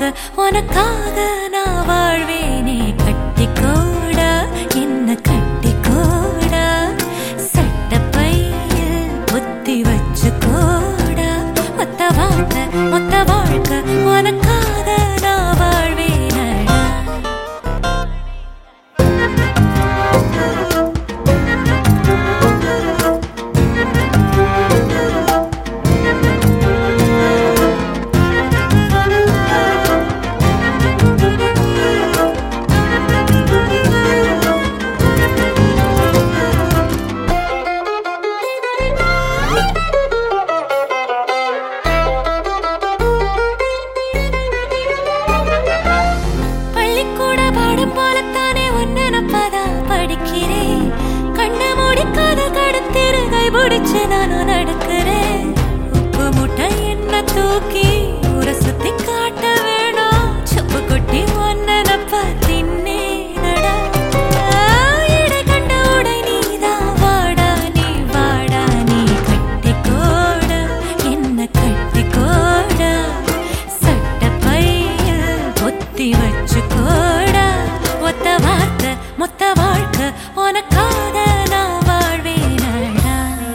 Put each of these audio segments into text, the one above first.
வாழ்க்கை உனக்காக நான் வாழ்வேனே கட்டிக்கோடா என்ன கட்டிக்கோடா சட்டப்பையில் புத்தி வச்சுக்கோடா மொத்த வாழ்க்கை மொத்த வாழ்க்கை உனக்காக நான் வாழ்வேனடா பள்ளிக்கூட பாடம் போலத்தானே ஒன்னு நப்பதா படிக்கிறேன் கண்ண மூடி காதல் கடத்திரு கை பிடிச்சு நானும் நடக்கிறேன் உப்பு முட்டை என்ன தூக்கி ஊர சுத்தி காட்ட வேணும் செப்பு கொட்டி ஒன்னு நப்ப தின்னேனடா இடை கண்ட உடை நீதான் வாடா நீ வாடா நீ கட்டிக்கோட என்ன கட்டிக்கோட சட்டப்பையில் பொத்தி வச்சுக்கோடா ஒத்த வார்த்தை மொத்த வாழ்க்கை உனக்காக நான் வாழ்வேனடா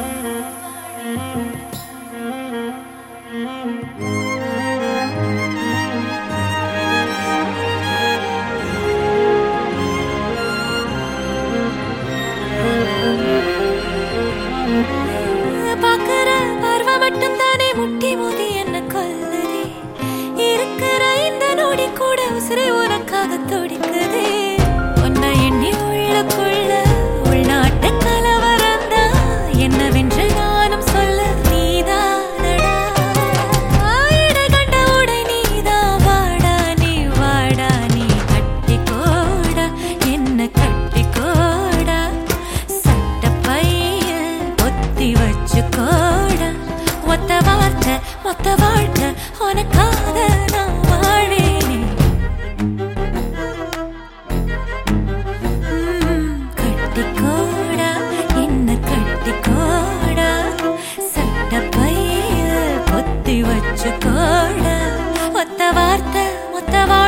பாக்குற பார்வை மட்டும் தானே முட்டி மோதி என்ன கொல்லுதே இருக்கிற இந்த நொடி கூட உசிரை உனக்காக துடிக்குதே உன்னை எண்ணி உள்ளுக்குள்ள உள்நாட்டு கலவரந்தா என்னவென்று நானும் சொல்ல நீதானடா ஆயிட கண்ட உடை நீதான் வாடா நீ வாடா நீ கட்டிக்கோடா என்ன கட்டிக்கோடா சட்டப்பையில் பொத்தி வச்சுக்கோடா ஒத்த வார்த்தை மொத்த வாழ்க்கை உனக்காக நான் வாழ்வேனே ம், கட்டிக்கோடா என்ன கட்டிக்கோடா சட்டப்பையில் பொத்தி வச்சுக்கோடா ஒத்த வார்த்தை மொத்த வாழ்க்கை